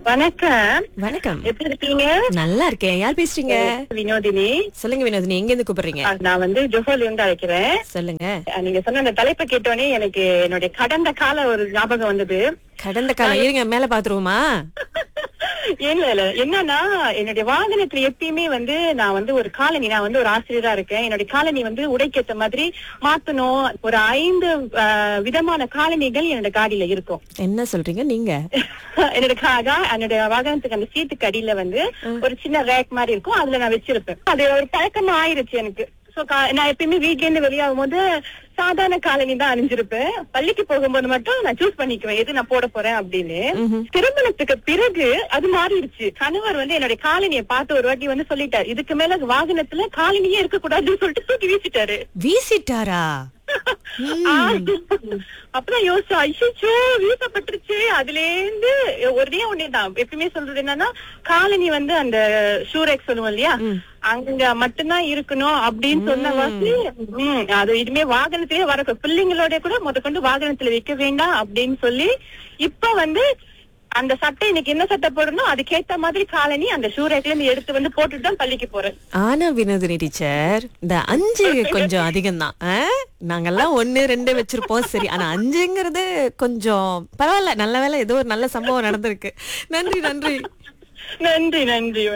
வணக்கம் வணக்கம் எப்படி இருக்கீங்க நல்லா இருக்கேன் யார் பேசுறீங்க வினோதினி சொல்லுங்க வினோதினி எங்க இருந்து கூப்பிடுறீங்க ஆ, நான் வந்து ஜொஹோல இருந்து அழைக்கிறேன் சொல்லுங்க ஆ, நீங்க சொன்ன அந்த தலைப்பை கேட்டோடனே எனக்கு என்னுடைய கடந்த கால ஒரு ஞாபகம் வந்தது கடந்த காலம் இருங்க மேல பாத்துருவோமா இல்ல இல்ல என்னன்னா என்னுடைய வாகனத்துல எப்பயுமே வந்து நான் வந்து ஒரு காலனி நான் வந்து ஒரு ஆசிரியரா இருக்கேன் என்னுடைய காலனி வந்து உடைக்கேத்த மாதிரி மாத்தணும் ஒரு ஐந்து ஆ, விதமான காலனிகள் என்னோட காடியில இருக்கும் என்ன சொல்றீங்க நீங்க என்னோட கா- கா- என்னோட வாகனத்துக்கு அந்த சீட்டுக்கு அடியில வந்து ஒரு சின்ன ரேக் மாதிரி இருக்கும் அதுல நான் வச்சிருப்பேன் அது ஒரு பழக்கமா ஆயிருச்சு எனக்கு சோ நான் எப்பயுமே வீட்ல இருந்து வெளியாகும் போது சாதாரண காலனி தான் அணிஞ்சிருப்பேன் பள்ளிக்கு போகும்போது மட்டும் நான் சூஸ் பண்ணிக்குவேன் எது நான் போட போறேன் அப்படின்னு ம்ஹும். திருமணத்துக்கு பிறகு அது மாறிடுச்சு கணவர் வந்து என்னுடைய காலனியை பார்த்து ஒரு வாட்டி வந்து சொல்லிட்டாரு இதுக்கு மேல வாகனத்துல காலனியே இருக்க கூடாதுன்னு சொல்லிட்டு தூக்கி வீசிட்டாரு வீசிட்டாரா அப்பதான் யோசிச்சா ஐயோ வீசப்பட்டுருச்சு அதுல இருந்து ஒரே ஒண்ணேதான் எப்பயுமே சொல்றது என்னன்னா காலனி வந்து அந்த ஷூரெக் சொல்லுவோம் இல்லையா அங்க மட்டும்தான் இருக்கணும் அப்படின்னு சொன்ன வாசி ம், அது இனிமே வாகனத்திலே வர பிள்ளைங்களோட கூட முதற்கொண்டு வாகனத்துல வைக்க வேண்டாம் அப்படின்னு சொல்லி இப்ப வந்து அந்த சட்டை இன்னைக்கு என்ன சட்டை போடணும் அதுக்கேத்த மாதிரி காலனி அந்த ஷூரேக்ல இருந்து எடுத்து வந்து போட்டுட்டு தான் பள்ளிக்கு போறேன் ஆனா வினோதினி டீச்சர் இந்த அஞ்சு கொஞ்சம் அதிகம் தான் நாங்கெல்லாம் ஒண்ணு ரெண்டு வச்சிருப்போம் சரி ஆனா அஞ்சுங்கிறது கொஞ்சம் பரவாயில்ல நல்ல வேளை ஏதோ ஒரு நல்ல சம்பவம் நடந்திருக்கு நன்றி நன்றி நன்றி நன்றி